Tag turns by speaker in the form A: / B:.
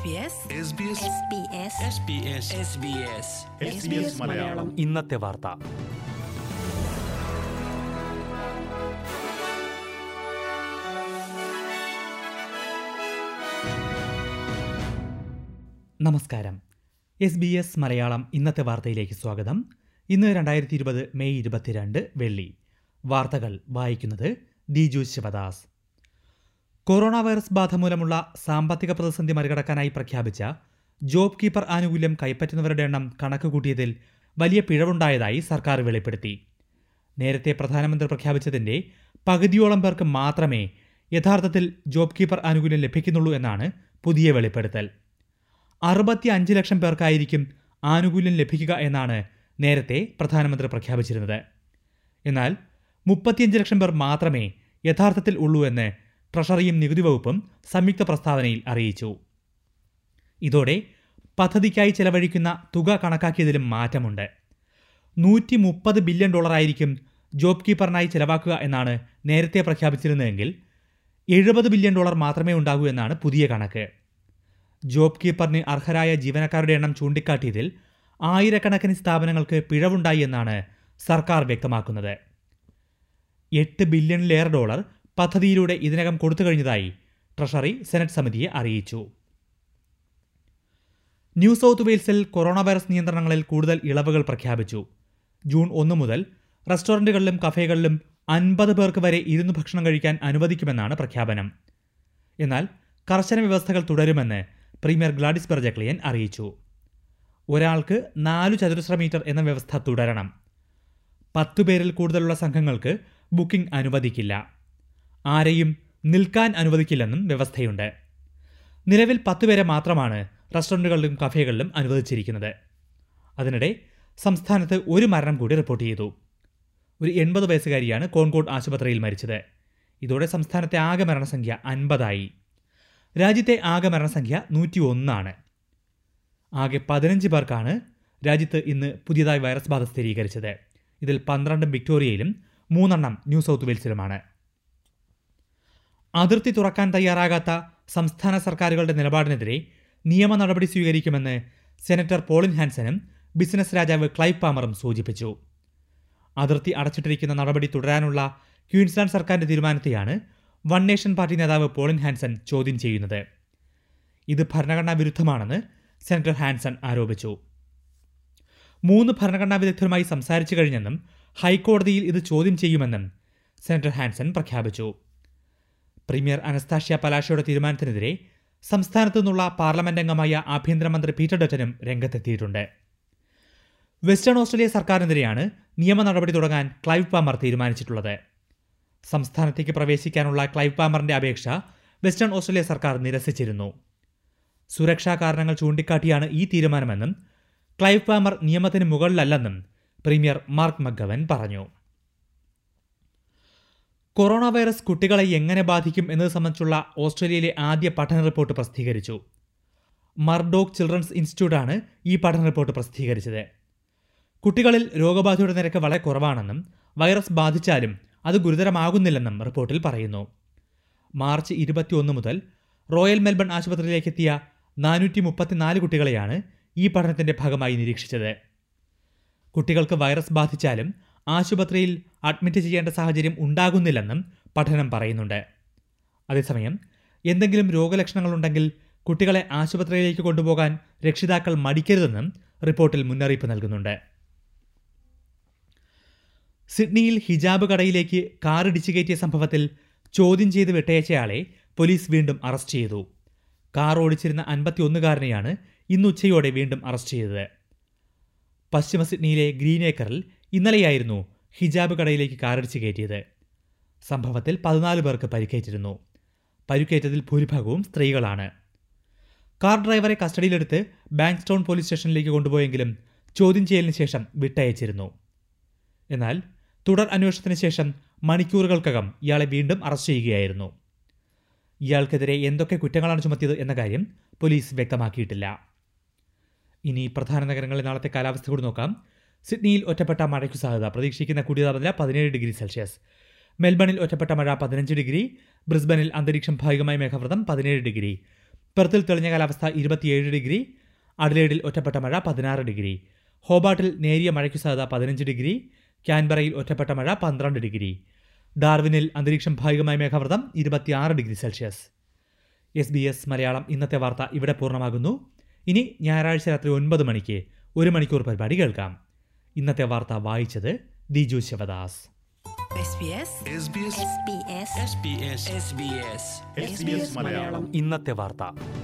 A: SBS
B: SBS
C: SBS
D: Malayalam
C: ഇന്നത്തെ വാർത്ത നമസ്കാരം എസ് ബി എസ് മലയാളം ഇന്നത്തെ വാർത്തയിലേക്ക് സ്വാഗതം ഇന്ന് രണ്ടായിരത്തി ഇരുപത് മെയ് ഇരുപത്തിരണ്ട് വെള്ളി വാർത്തകൾ വായിക്കുന്നത് ദിജു ശിവദാസ് കൊറോണ വൈറസ് ബാധ മൂലമുള്ള സാമ്പത്തിക പ്രതിസന്ധി മറികടക്കാനായി പ്രഖ്യാപിച്ച ജോബ് കീപ്പർ ആനുകൂല്യം കൈപ്പറ്റുന്നവരുടെ എണ്ണം കണക്ക് കൂട്ടിയതിൽ വലിയ പിഴവുണ്ടായതായി സർക്കാർ വെളിപ്പെടുത്തി നേരത്തെ പ്രധാനമന്ത്രി പ്രഖ്യാപിച്ചതിന്റെ പകുതിയോളം പേർക്ക് മാത്രമേ യഥാർത്ഥത്തിൽ ജോബ് കീപ്പർ ആനുകൂല്യം ലഭിക്കുന്നുള്ളൂ എന്നാണ് പുതിയ വെളിപ്പെടുത്തൽ അറുപത്തി അഞ്ച് ലക്ഷം പേർക്കായിരിക്കും ആനുകൂല്യം ലഭിക്കുക എന്നാണ് നേരത്തെ പ്രധാനമന്ത്രി പ്രഖ്യാപിച്ചിരുന്നത് എന്നാൽ മുപ്പത്തിയഞ്ച് ലക്ഷം പേർ മാത്രമേ യഥാർത്ഥത്തിൽ ഉള്ളൂ എന്ന് ട്രഷറിയും നികുതി വകുപ്പും സംയുക്ത പ്രസ്താവനയിൽ അറിയിച്ചു ഇതോടെ പദ്ധതിക്കായി ചെലവഴിക്കുന്ന തുക കണക്കാക്കിയതിലും മാറ്റമുണ്ട് നൂറ്റി മുപ്പത് ബില്യൺ ഡോളറായിരിക്കും ജോബ് കീപ്പറിനായി ചെലവാക്കുക എന്നാണ് നേരത്തെ പ്രഖ്യാപിച്ചിരുന്നതെങ്കിൽ എഴുപത് ബില്യൺ ഡോളർ മാത്രമേ ഉണ്ടാകൂ എന്നാണ് പുതിയ കണക്ക് ജോബ് കീപ്പറിന് അർഹരായ ജീവനക്കാരുടെ എണ്ണം ചൂണ്ടിക്കാട്ടിയതിൽ ആയിരക്കണക്കിന് സ്ഥാപനങ്ങൾക്ക് പിഴവുണ്ടായി എന്നാണ് സർക്കാർ വ്യക്തമാക്കുന്നത് എട്ട് ബില്യണിലേറെ ഡോളർ പദ്ധതിയിലൂടെ ഇതിനകം കൊടുത്തു കഴിഞ്ഞതായി ട്രഷറി സെനറ്റ് സമിതിയെ അറിയിച്ചു ന്യൂ സൗത്ത് വെയിൽസിൽ കൊറോണ വൈറസ് നിയന്ത്രണങ്ങളിൽ കൂടുതൽ ഇളവുകൾ പ്രഖ്യാപിച്ചു ജൂൺ ഒന്ന് മുതൽ റെസ്റ്റോറന്റുകളിലും കഫേകളിലും അൻപത് പേർക്ക് വരെ ഇരുന്ന് ഭക്ഷണം കഴിക്കാൻ അനുവദിക്കുമെന്നാണ് പ്രഖ്യാപനം എന്നാൽ കർശന വ്യവസ്ഥകൾ തുടരുമെന്ന് പ്രീമിയർ ഗ്ലാഡിസ് ബെർജക്ലിയൻ അറിയിച്ചു ഒരാൾക്ക് നാലു ചതുരശ്ര മീറ്റർ എന്ന വ്യവസ്ഥ തുടരണം പത്തു പേരിൽ കൂടുതലുള്ള സംഘങ്ങൾക്ക് ബുക്കിംഗ് അനുവദിക്കില്ല ആരെയും നിൽക്കാൻ അനുവദിക്കില്ലെന്നും വ്യവസ്ഥയുണ്ട് നിലവിൽ പത്ത് പേരെ മാത്രമാണ് റെസ്റ്റോറൻറ്റുകളിലും കഫേകളിലും അനുവദിച്ചിരിക്കുന്നത് അതിനിടെ സംസ്ഥാനത്ത് ഒരു മരണം കൂടി റിപ്പോർട്ട് ചെയ്തു ഒരു എൺപത് വയസ്സുകാരിയാണ് കോൺകോട് ആശുപത്രിയിൽ മരിച്ചത് ഇതോടെ സംസ്ഥാനത്തെ ആകെ മരണസംഖ്യ അൻപതായി രാജ്യത്തെ ആകെ മരണസംഖ്യ നൂറ്റി ഒന്നാണ് ആകെ പതിനഞ്ച് പേർക്കാണ് രാജ്യത്ത് ഇന്ന് പുതിയതായി വൈറസ് ബാധ സ്ഥിരീകരിച്ചത് ഇതിൽ പന്ത്രണ്ടും വിക്ടോറിയയിലും മൂന്നെണ്ണം ന്യൂ സൗത്ത് വെയിൽസിലുമാണ് അതിർത്തി തുറക്കാൻ തയ്യാറാകാത്ത സംസ്ഥാന സർക്കാരുകളുടെ നിലപാടിനെതിരെ നിയമ നടപടി സ്വീകരിക്കുമെന്ന് സെനറ്റർ പോളിൻ ഹാൻസനും ബിസിനസ് രാജാവ് ക്ലൈവ് പാമറും സൂചിപ്പിച്ചു അതിർത്തി അടച്ചിട്ടിരിക്കുന്ന നടപടി തുടരാനുള്ള ക്വീൻസ്ലാൻഡ് സർക്കാരിന്റെ തീരുമാനത്തെയാണ് വൺ നേഷൻ പാർട്ടി നേതാവ് പോളിൻ ഹാൻസൺ ചോദ്യം ചെയ്യുന്നത് ഇത് ഭരണഘടനാ വിരുദ്ധമാണെന്ന് സെനറ്റർ ഹാൻസൺ ആരോപിച്ചു മൂന്ന് ഭരണഘടനാ വിദഗ്ധരുമായി സംസാരിച്ചു കഴിഞ്ഞെന്നും ഹൈക്കോടതിയിൽ ഇത് ചോദ്യം ചെയ്യുമെന്നും സെനറ്റർ ഹാൻസൺ പ്രഖ്യാപിച്ചു പ്രീമിയർ അനസ്താഷ്യ പലാഷയുടെ തീരുമാനത്തിനെതിരെ സംസ്ഥാനത്തു നിന്നുള്ള പാർലമെന്റ് അംഗമായ ആഭ്യന്തരമന്ത്രി പീറ്റർ ഡറ്റനും രംഗത്തെത്തിയിട്ടുണ്ട് വെസ്റ്റേൺ ഓസ്ട്രേലിയ സർക്കാരിനെതിരെയാണ് നിയമ നടപടി തുടങ്ങാൻ ക്ലൈവ് പാമർ തീരുമാനിച്ചിട്ടുള്ളത് സംസ്ഥാനത്തേക്ക് പ്രവേശിക്കാനുള്ള ക്ലൈവ് പാമറിന്റെ അപേക്ഷ വെസ്റ്റേൺ ഓസ്ട്രേലിയ സർക്കാർ നിരസിച്ചിരുന്നു സുരക്ഷാ കാരണങ്ങൾ ചൂണ്ടിക്കാട്ടിയാണ് ഈ തീരുമാനമെന്നും ക്ലൈവ് പാമർ നിയമത്തിന് മുകളിലല്ലെന്നും പ്രീമിയർ മാർക്ക് മഗവൻ പറഞ്ഞു കൊറോണ വൈറസ് കുട്ടികളെ എങ്ങനെ ബാധിക്കും എന്നത് സംബന്ധിച്ചുള്ള ഓസ്ട്രേലിയയിലെ ആദ്യ പഠന റിപ്പോർട്ട് പ്രസിദ്ധീകരിച്ചു മർഡോക് ചിൽഡ്രൻസ് ഇൻസ്റ്റിറ്റ്യൂട്ടാണ് ഈ പഠന റിപ്പോർട്ട് പ്രസിദ്ധീകരിച്ചത് കുട്ടികളിൽ രോഗബാധയുടെ നിരക്ക് വളരെ കുറവാണെന്നും വൈറസ് ബാധിച്ചാലും അത് ഗുരുതരമാകുന്നില്ലെന്നും റിപ്പോർട്ടിൽ പറയുന്നു മാർച്ച് ഇരുപത്തിയൊന്ന് മുതൽ റോയൽ മെൽബൺ ആശുപത്രിയിലേക്ക് എത്തിയ നാനൂറ്റി മുപ്പത്തിനാല് കുട്ടികളെയാണ് ഈ പഠനത്തിന്റെ ഭാഗമായി നിരീക്ഷിച്ചത് കുട്ടികൾക്ക് വൈറസ് ബാധിച്ചാലും ആശുപത്രിയിൽ അഡ്മിറ്റ് ചെയ്യേണ്ട സാഹചര്യം ഉണ്ടാകുന്നില്ലെന്നും പഠനം പറയുന്നുണ്ട് അതേസമയം എന്തെങ്കിലും രോഗലക്ഷണങ്ങളുണ്ടെങ്കിൽ കുട്ടികളെ ആശുപത്രിയിലേക്ക് കൊണ്ടുപോകാൻ രക്ഷിതാക്കൾ മടിക്കരുതെന്നും റിപ്പോർട്ടിൽ മുന്നറിയിപ്പ് നൽകുന്നുണ്ട് സിഡ്നിയിൽ ഹിജാബ് കടയിലേക്ക് കാർ ഇടിച്ചു കയറ്റിയ സംഭവത്തിൽ ചോദ്യം ചെയ്ത് വിട്ടയച്ചയാളെ പോലീസ് വീണ്ടും അറസ്റ്റ് ചെയ്തു കാർ ഓടിച്ചിരുന്ന അൻപത്തിയൊന്നുകാരനെയാണ് ഇന്ന് ഉച്ചയോടെ വീണ്ടും അറസ്റ്റ് ചെയ്തത് പശ്ചിമ സിഡ്നിയിലെ ഗ്രീൻ ഏക്കറിൽ ഇന്നലെയായിരുന്നു ഹിജാബ് കടയിലേക്ക് കാറിടിച്ച് കയറ്റിയത് സംഭവത്തിൽ പതിനാല് പേർക്ക് പരിക്കേറ്റിരുന്നു പരിക്കേറ്റതിൽ ഭൂരിഭാഗവും സ്ത്രീകളാണ് കാർ ഡ്രൈവറെ കസ്റ്റഡിയിലെടുത്ത് ബാങ്ക്സ്റ്റൗൺ പോലീസ് സ്റ്റേഷനിലേക്ക് കൊണ്ടുപോയെങ്കിലും ചോദ്യം ചെയ്യലിന് ശേഷം വിട്ടയച്ചിരുന്നു എന്നാൽ തുടർ അന്വേഷണത്തിന് ശേഷം മണിക്കൂറുകൾക്കകം ഇയാളെ വീണ്ടും അറസ്റ്റ് ചെയ്യുകയായിരുന്നു ഇയാൾക്കെതിരെ എന്തൊക്കെ കുറ്റങ്ങളാണ് ചുമത്തിയത് എന്ന കാര്യം പോലീസ് വ്യക്തമാക്കിയിട്ടില്ല ഇനി പ്രധാന നഗരങ്ങളിലെ നാളത്തെ കാലാവസ്ഥ കൂടി നോക്കാം സിഡ്നിയിൽ ഒറ്റപ്പെട്ട മഴയ്ക്കു സാധ്യത പ്രതീക്ഷിക്കുന്ന കൂടിയ താപനില പതിനേഴ് ഡിഗ്രി സെൽഷ്യസ് മെൽബണിൽ ഒറ്റപ്പെട്ട മഴ പതിനഞ്ച് ഡിഗ്രി ബ്രിസ്ബനിൽ അന്തരീക്ഷം ഭാഗികമായി മേഘവ്രതം പതിനേഴ് ഡിഗ്രി പെർത്തിൽ തെളിഞ്ഞ കാലാവസ്ഥ ഇരുപത്തിയേഴ് ഡിഗ്രി അഡലേഡിൽ ഒറ്റപ്പെട്ട മഴ പതിനാറ് ഡിഗ്രി ഹോബാട്ടിൽ നേരിയ മഴയ്ക്കു സാധ്യത പതിനഞ്ച് ഡിഗ്രി ക്യാൻബറയിൽ ഒറ്റപ്പെട്ട മഴ പന്ത്രണ്ട് ഡിഗ്രി ഡാർവിനിൽ അന്തരീക്ഷം ഭാഗികമായ മേഘാവൃതം ഇരുപത്തിയാറ് degree Celsius S B S Malayalam ഇന്നത്തെ വാർത്ത ഇവിടെ പൂർണ്ണമാകുന്നു ഇനി ഞായറാഴ്ച രാത്രി ഒൻപത് മണിക്ക് ഒരു മണിക്കൂർ പരിപാടി കേൾക്കാം ഇന്നത്തെ വാർത്ത വായിച്ചത് Diju Sivadas
A: SBS
B: SBS
A: SBS
B: SBS
D: SBS SBS Malayalam
C: ഇന്നത്തെ വാർത്ത